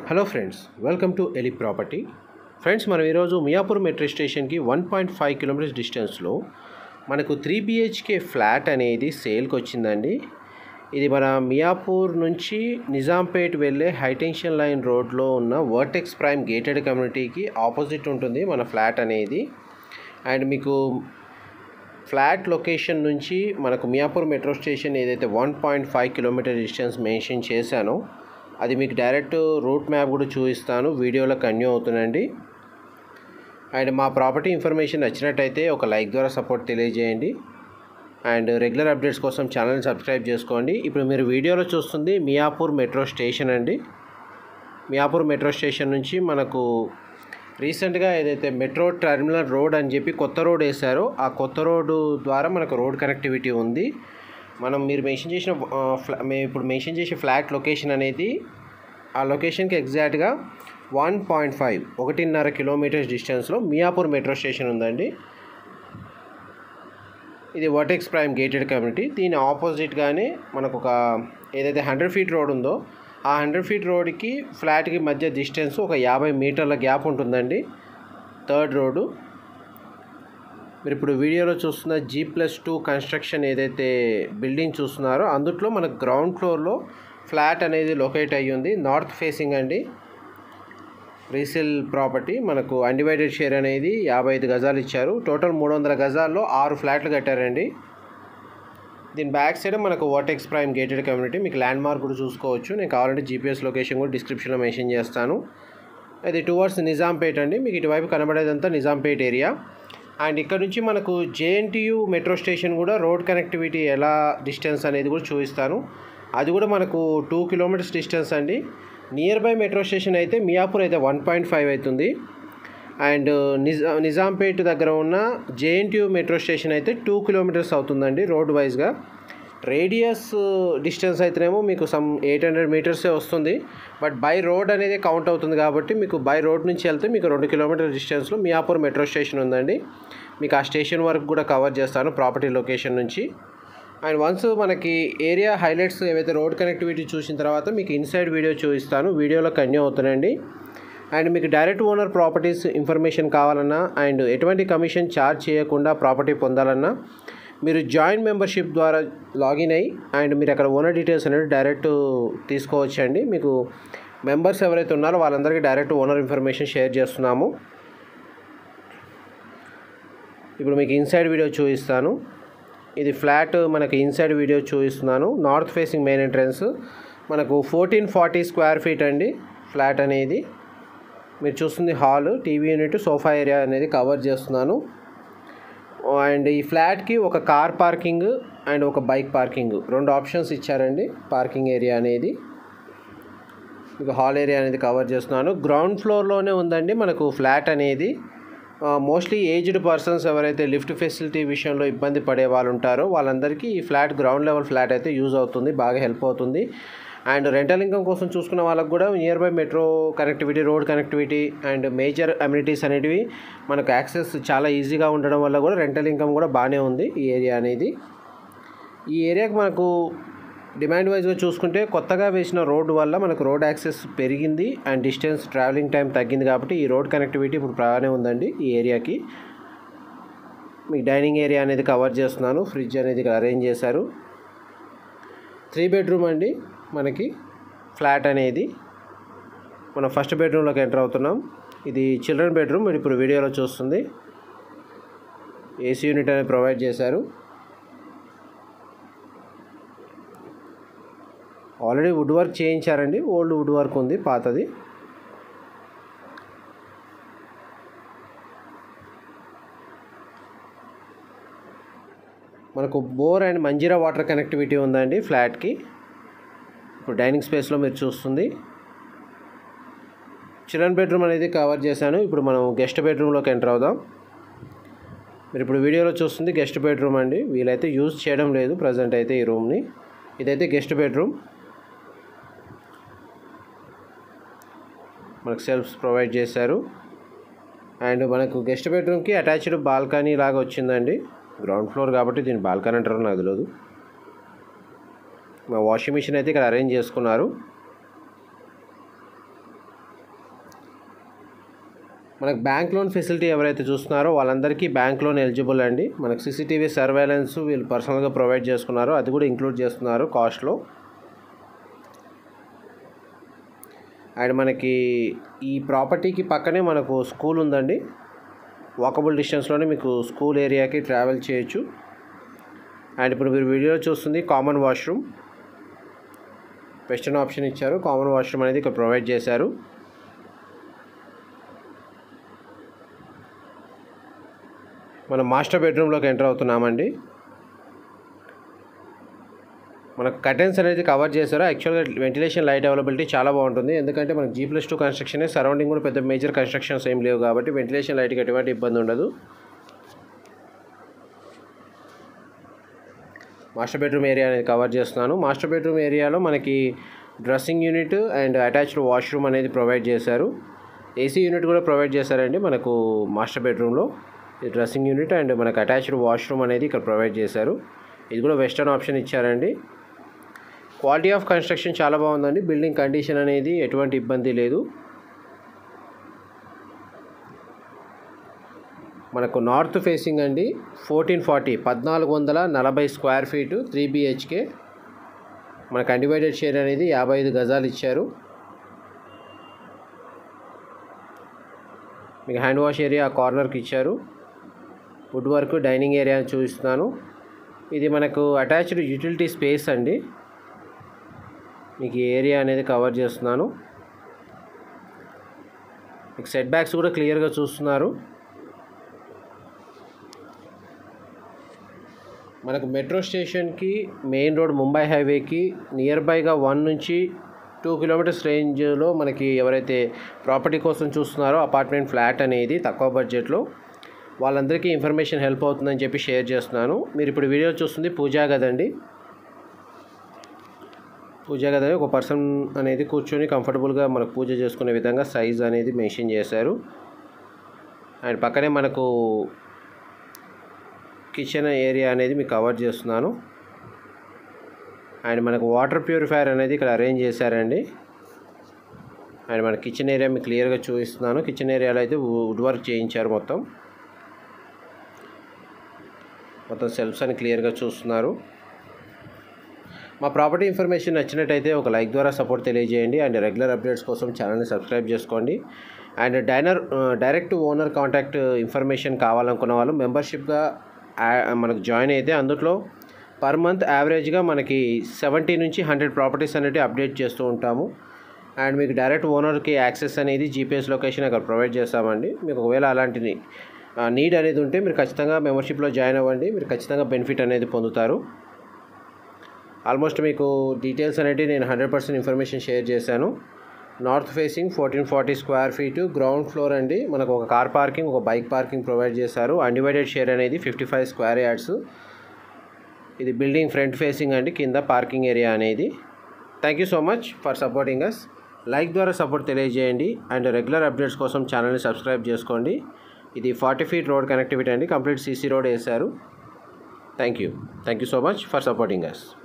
hello friends welcome to ఎలి property friends మనం ఈరోజు మియాపూర్ మెట్రో స్టేషన్కి వన్ పాయింట్ ఫైవ్ కిలోమీటర్స్ డిస్టెన్స్లో మనకు త్రీ బిహెచ్కే ఫ్లాట్ అనేది సేల్కి వచ్చిందండి ఇది మన మియాపూర్ నుంచి నిజాంపేట్ వెళ్ళే హైటెన్షన్ లైన్ రోడ్లో ఉన్న వర్టెక్స్ ప్రైమ్ గేటెడ్ కమ్యూనిటీకి ఆపోజిట్ ఉంటుంది మన ఫ్లాట్ అనేది అండ్ మీకు ఫ్లాట్ లొకేషన్ నుంచి మనకు మియాపూర్ మెట్రో స్టేషన్ ఏదైతే one point five kilometre distance mention చేశానో అది మీకు డైరెక్ట్ రూట్ మ్యాప్ కూడా చూపిస్తాను వీడియోలో కన్యూ అవుతుందండి అండ్ మా ప్రాపర్టీ ఇన్ఫర్మేషన్ నచ్చినట్టయితే ఒక లైక్ ద్వారా సపోర్ట్ తెలియజేయండి అండ్ రెగ్యులర్ అప్డేట్స్ కోసం ఛానల్ని సబ్స్క్రైబ్ చేసుకోండి ఇప్పుడు మీరు వీడియోలో చూస్తుంది మియాపూర్ మెట్రో స్టేషన్ అండి మియాపూర్ మెట్రో స్టేషన్ నుంచి మనకు రీసెంట్గా ఏదైతే మెట్రో టెర్మినల్ రోడ్ అని చెప్పి కొత్త రోడ్ వేశారో ఆ కొత్త రోడ్డు ద్వారా మనకు రోడ్ కనెక్టివిటీ ఉంది మనం మీరు మెన్షన్ చేసిన ఆ, ఫ్లా మేము ఇప్పుడు మెన్షన్ చేసే ఫ్లాట్ లొకేషన్ అనేది ఆ లొకేషన్కి ఎగ్జాక్ట్గా వన్ పాయింట్ ఫైవ్ ఒకటిన్నర కిలోమీటర్స్ డిస్టెన్స్లో మియాపూర్ మెట్రో స్టేషన్ ఉందండి ఇది వర్టెక్స్ ప్రైమ్ గేటెడ్ కమ్యూనిటీ దీని ఆపోజిట్గానే మనకు ఒక ఏదైతే హండ్రెడ్ ఫీట్ రోడ్ ఉందో ఆ హండ్రెడ్ ఫీట్ రోడ్కి ఫ్లాట్కి మధ్య డిస్టెన్స్ ఒక యాభై మీటర్ల గ్యాప్ ఉంటుందండి థర్డ్ రోడ్డు మీరు ఇప్పుడు వీడియోలో చూస్తున్న జీ ప్లస్ టూ కన్స్ట్రక్షన్ ఏదైతే బిల్డింగ్ చూస్తున్నారో అందుట్లో మనకు గ్రౌండ్ ఫ్లోర్లో ఫ్లాట్ అనేది లొకేట్ అయ్యి ఉంది నార్త్ ఫేసింగ్ అండి రీసేల్ ప్రాపర్టీ మనకు అన్డివైడెడ్ షేర్ అనేది యాభై ఐదు గజాలు ఇచ్చారు టోటల్ మూడు వందల గజాల్లో ఆరు ఫ్లాట్లు కట్టారండి దీని బ్యాక్ సైడ్ మనకు వాటెక్స్ ప్రైమ్ గేటెడ్ కమ్యూనిటీ మీకు ల్యాండ్ మార్క్ కూడా చూసుకోవచ్చు నేను కావాలంటే జీపీఎస్ లొకేషన్ కూడా డిస్క్రిప్షన్లో మెన్షన్ చేస్తాను ఇది టువర్డ్స్ నిజాంపేట్ అండి మీకు ఇటువైపు కనబడేదంతా నిజాంపేట్ ఏరియా అండ్ ఇక్కడ నుంచి మనకు జేఎన్టీయు మెట్రో స్టేషన్ కూడా రోడ్ కనెక్టివిటీ ఎలా డిస్టెన్స్ అనేది కూడా చూపిస్తాను అది కూడా మనకు టూ కిలోమీటర్స్ డిస్టెన్స్ అండి నియర్ బై మెట్రో స్టేషన్ అయితే మియాపూర్ అయితే వన్ పాయింట్ ఫైవ్ అవుతుంది అండ్ నిజా నిజాంపేట్ దగ్గర ఉన్న జేఎన్టీయూ మెట్రో స్టేషన్ అయితే టూ కిలోమీటర్స్ అవుతుందండి రోడ్ వైజ్గా రేడియస్ డిస్టెన్స్ అయితేనేమో మీకు సమ్ ఎయిట్ హండ్రెడ్ మీటర్సే వస్తుంది బట్ బై రోడ్ అనేది కౌంట్ అవుతుంది కాబట్టి మీకు బై రోడ్ నుంచి వెళ్తే మీకు రెండు కిలోమీటర్ డిస్టెన్స్లో మియాపూర్ మెట్రో స్టేషన్ ఉందండి మీకు ఆ స్టేషన్ వరకు కూడా కవర్ చేస్తాను ప్రాపర్టీ లొకేషన్ నుంచి అండ్ వన్స్ మనకి ఏరియా హైలైట్స్ ఏవైతే రోడ్ కనెక్టివిటీ చూసిన తర్వాత మీకు ఇన్సైడ్ వీడియో చూపిస్తాను వీడియోలో కన్యూ అవుతానండి అండ్ మీకు డైరెక్ట్ ఓనర్ ప్రాపర్టీస్ ఇన్ఫర్మేషన్ కావాలన్నా అండ్ ఎటువంటి కమిషన్ ఛార్జ్ చేయకుండా ప్రాపర్టీ పొందాలన్నా మీరు జాయింట్ మెంబర్షిప్ ద్వారా లాగిన్ అయ్యి అండ్ మీరు అక్కడ ఓనర్ డీటెయిల్స్ అనేది డైరెక్ట్ తీసుకోవచ్చండి మీకు మెంబర్స్ ఎవరైతే ఉన్నారో వాళ్ళందరికీ డైరెక్ట్ ఓనర్ ఇన్ఫర్మేషన్ షేర్ చేస్తున్నాము ఇప్పుడు మీకు ఇన్సైడ్ వీడియో చూపిస్తాను ఇది ఫ్లాట్ మనకి ఇన్సైడ్ వీడియో చూపిస్తున్నాను నార్త్ ఫేసింగ్ మెయిన్ ఎంట్రన్స్ మనకు ఫోర్టీన్ ఫార్టీ స్క్వేర్ ఫీట్ అండి ఫ్లాట్ అనేది మీరు చూస్తుంది hall TV unit sofa area అనేది కవర్ చేస్తున్నాను అండ్ ఈ ఫ్లాట్కి ఒక కార్ పార్కింగ్ అండ్ ఒక బైక్ పార్కింగ్ రెండు ఆప్షన్స్ ఇచ్చారండి పార్కింగ్ ఏరియా అనేది మీకు హాల్ ఏరియా అనేది కవర్ చేస్తున్నాను గ్రౌండ్ ఫ్లోర్లోనే ఉందండి మనకు ఫ్లాట్ అనేది మోస్ట్లీ ఏజ్డ్ పర్సన్స్ ఎవరైతే లిఫ్ట్ ఫెసిలిటీ విషయంలో ఇబ్బంది పడే వాళ్ళు ఉంటారో వాళ్ళందరికీ ఈ ఫ్లాట్ గ్రౌండ్ లెవెల్ ఫ్లాట్ అయితే యూజ్ అవుతుంది బాగా హెల్ప్ అవుతుంది అండ్ రెంటల్ ఇన్కమ్ కోసం చూసుకున్న వాళ్ళకి కూడా near by metro connectivity road connectivity and major amenities అనేటివి మనకు యాక్సెస్ చాలా ఈజీగా ఉండడం వల్ల కూడా రెంటల్ ఇన్కమ్ కూడా బాగానే ఉంది ఈ ఏరియా అనేది ఈ ఏరియాకి మనకు డిమాండ్ వైజ్గా చూసుకుంటే కొత్తగా వేసిన రోడ్డు వల్ల మనకు రోడ్ యాక్సెస్ పెరిగింది అండ్ డిస్టెన్స్ ట్రావెలింగ్ టైం తగ్గింది కాబట్టి ఈ రోడ్ కనెక్టివిటీ ఇప్పుడు బాగానే ఉందండి ఈ ఏరియాకి మీకు డైనింగ్ ఏరియా అనేది కవర్ చేస్తున్నాను ఫ్రిడ్జ్ అనేది ఇక్కడ అరేంజ్ చేశారు త్రీ బెడ్రూమ్ అండి మనకి ఫ్లాట్ అనేది మనం ఫస్ట్ బెడ్రూమ్లోకి ఎంటర్ అవుతున్నాం ఇది చిల్డ్రన్ బెడ్రూమ్ మీరు ఇప్పుడు వీడియోలో చూస్తుంది ఏసీ యూనిట్ అనేది ప్రొవైడ్ చేశారు ఆల్రెడీ వుడ్ వర్క్ చేయించారండి ఓల్డ్ వుడ్ వర్క్ ఉంది పాతది మనకు bore and Manjira water connectivity ఉందండి ఫ్లాట్కి ఇప్పుడు డైనింగ్ స్పేస్లో మీరు చూస్తుంది చిల్డ్రన్ బెడ్రూమ్ అనేది కవర్ చేశాను ఇప్పుడు మనం గెస్ట్ బెడ్రూమ్లోకి ఎంటర్ అవుదాం మీరు ఇప్పుడు వీడియోలో చూస్తుంది గెస్ట్ బెడ్రూమ్ అండి వీలైతే యూజ్ చేయడం లేదు ప్రజెంట్ అయితే ఈ రూమ్ని ఇదైతే గెస్ట్ బెడ్రూమ్ మనకు సెల్ఫ్స్ ప్రొవైడ్ చేశారు అండ్ మనకు గెస్ట్ బెడ్రూమ్కి అటాచ్డ్ బాల్కనీ లాగా వచ్చిందండి గ్రౌండ్ ఫ్లోర్ కాబట్టి దీన్ని బాల్కనీ అంటారో నాకు తెలియదు మా వాషింగ్ మిషన్ అయితే ఇక్కడ అరేంజ్ చేసుకున్నారు మనకు బ్యాంక్ లోన్ ఫెసిలిటీ ఎవరైతే చూస్తున్నారో వాళ్ళందరికీ బ్యాంక్ లోన్ ఎలిజిబుల్ అండి మనకు సీసీటీవీ సర్వేలెన్స్ వీళ్ళు పర్సనల్గా ప్రొవైడ్ చేసుకున్నారు అది కూడా ఇంక్లూడ్ చేస్తున్నారు కాస్ట్లో అండ్ మనకి ఈ ప్రాపర్టీకి పక్కనే మనకు స్కూల్ ఉందండి వాకబుల్ డిస్టెన్స్లోనే మీకు స్కూల్ ఏరియాకి ట్రావెల్ చేయొచ్చు అండ్ ఇప్పుడు మీరు వీడియోలో చూస్తుంది కామన్ వాష్రూమ్ వెస్టర్న్ ఆప్షన్ ఇచ్చారు కామన్ వాష్రూమ్ అనేది ఇక్కడ ప్రొవైడ్ చేశారు మనం మాస్టర్ బెడ్రూమ్లోకి ఎంటర్ అవుతున్నామండి మనకు కర్టెన్స్ అనేది కవర్ చేశారు యాక్చువల్గా వెంటిలేషన్ లైట్ అవైలబిలిటీ చాలా బాగుంటుంది ఎందుకంటే మనకు G plus two construction surrounding కూడా పెద్ద మేజర్ కన్స్ట్రక్షన్స్ ఏం లేవు కాబట్టి వెంటిలేషన్ లైట్కి ఎటువంటి ఇబ్బంది ఉండదు మాస్టర్ బెడ్రూమ్ ఏరియా అనేది కవర్ చేస్తున్నాను మాస్టర్ బెడ్రూమ్ ఏరియాలో మనకి dressing unit and attached washroom అనేది ప్రొవైడ్ చేశారు ఏసీ యూనిట్ కూడా ప్రొవైడ్ చేశారండి మనకు మాస్టర్ బెడ్రూమ్లో ఈ డ్రెస్సింగ్ యూనిట్ అండ్ మనకు అటాచ్డ్ వాష్రూమ్ అనేది ఇక్కడ ప్రొవైడ్ చేశారు ఇది కూడా వెస్టర్న్ ఆప్షన్ ఇచ్చారండి క్వాలిటీ ఆఫ్ కన్స్ట్రక్షన్ చాలా బాగుందండి బిల్డింగ్ కండిషన్ అనేది ఎటువంటి ఇబ్బంది లేదు మనకు నార్త్ ఫేసింగ్ అండి ఫోర్టీన్ ఫార్టీ పద్నాలుగు వందల నలభై స్క్వేర్ ఫీటు త్రీ బిహెచ్కే మనకు అన్డివైడెడ్ షేర్ అనేది యాభై ఐదు గజాలు ఇచ్చారు మీకు హ్యాండ్ వాష్ ఏరియా కార్నర్కి ఇచ్చారు వుడ్ వర్క్ డైనింగ్ ఏరియా చూపిస్తున్నాను ఇది మనకు అటాచ్డ్ యూటిలిటీ స్పేస్ అండి మీకు ఈ ఏరియా అనేది కవర్ చేస్తున్నాను మీకు సెట్ బ్యాక్స్ కూడా క్లియర్గా చూస్తున్నారు మనకు మెట్రో స్టేషన్కి మెయిన్ రోడ్ ముంబై హైవేకి నియర్ బైగా వన్ నుంచి టూ కిలోమీటర్స్ రేంజ్లో మనకి ఎవరైతే ప్రాపర్టీ కోసం చూస్తున్నారో అపార్ట్మెంట్ ఫ్లాట్ అనేది తక్కువ బడ్జెట్లో వాళ్ళందరికీ ఇన్ఫర్మేషన్ హెల్ప్ అవుతుందని చెప్పి షేర్ చేస్తున్నాను మీరు ఇప్పుడు వీడియో చూస్తుంది పూజా గదండి పూజా గది ఒక పర్సన్ అనేది కూర్చొని కంఫర్టబుల్గా మనకు పూజ చేసుకునే విధంగా సైజ్ అనేది మెన్షన్ చేశారు అండ్ పక్కనే మనకు కిచెన్ ఏరియా అనేది మీకు కవర్ చేస్తున్నాను అండ్ మనకు వాటర్ ప్యూరిఫైయర్ అనేది ఇక్కడ అరేంజ్ చేశారండి అండ్ మన కిచెన్ ఏరియా మీకు క్లియర్గా చూపిస్తున్నాను కిచెన్ ఏరియాలో అయితే వుడ్ వర్క్ చేయించారు మొత్తం మొత్తం సెల్ఫ్స్ అని క్లియర్గా చూస్తున్నారు మా ప్రాపర్టీ ఇన్ఫర్మేషన్ నచ్చినట్టయితే ఒక లైక్ ద్వారా సపోర్ట్ తెలియజేయండి అండ్ రెగ్యులర్ అప్డేట్స్ కోసం ఛానల్ని సబ్స్క్రైబ్ చేసుకోండి అండ్ డైనర్ డైరెక్ట్ ఓనర్ కాంటాక్ట్ ఇన్ఫర్మేషన్ కావాలనుకున్న వాళ్ళు మెంబర్షిప్గా మనకు జాయిన్ అయితే అందులో పర్ మంత్ యావరేజ్గా మనకి సెవెంటీ నుంచి హండ్రెడ్ ప్రాపర్టీస్ అనేవి అప్డేట్ చేస్తూ ఉంటాము అండ్ మీకు డైరెక్ట్ ఓనర్కి యాక్సెస్ అనేది జీపీఎస్ లొకేషన్ అక్కడ ప్రొవైడ్ చేస్తామండి మీకు ఒకవేళ అలాంటి నీడ్ అనేది ఉంటే మీరు ఖచ్చితంగా మెంబర్షిప్లో జాయిన్ అవ్వండి మీరు ఖచ్చితంగా బెనిఫిట్ అనేది పొందుతారు ఆల్మోస్ట్ మీకు డీటెయిల్స్ అనేవి నేను హండ్రెడ్ పర్సెంట్ ఇన్ఫర్మేషన్ షేర్ చేశాను north facing fourteen forty square feet ground floor అండి మనకు ఒక కార్ పార్కింగ్ ఒక బైక్ పార్కింగ్ ప్రొవైడ్ చేశారు అన్డివైడెడ్ షేర్ అనేది ఫిఫ్టీ ఫైవ్ స్క్వేర్ యార్డ్స్ ఇది బిల్డింగ్ ఫ్రంట్ ఫేసింగ్ అండి కింద పార్కింగ్ ఏరియా అనేది thank you so much for supporting us like ద్వారా సపోర్ట్ తెలియజేయండి అండ్ రెగ్యులర్ అప్డేట్స్ కోసం ఛానల్ని సబ్స్క్రైబ్ చేసుకోండి ఇది ఫార్టీ ఫీట్ రోడ్ కనెక్టివిటీ అండి కంప్లీట్ సీసీ రోడ్ వేశారు thank you thank you so much for supporting us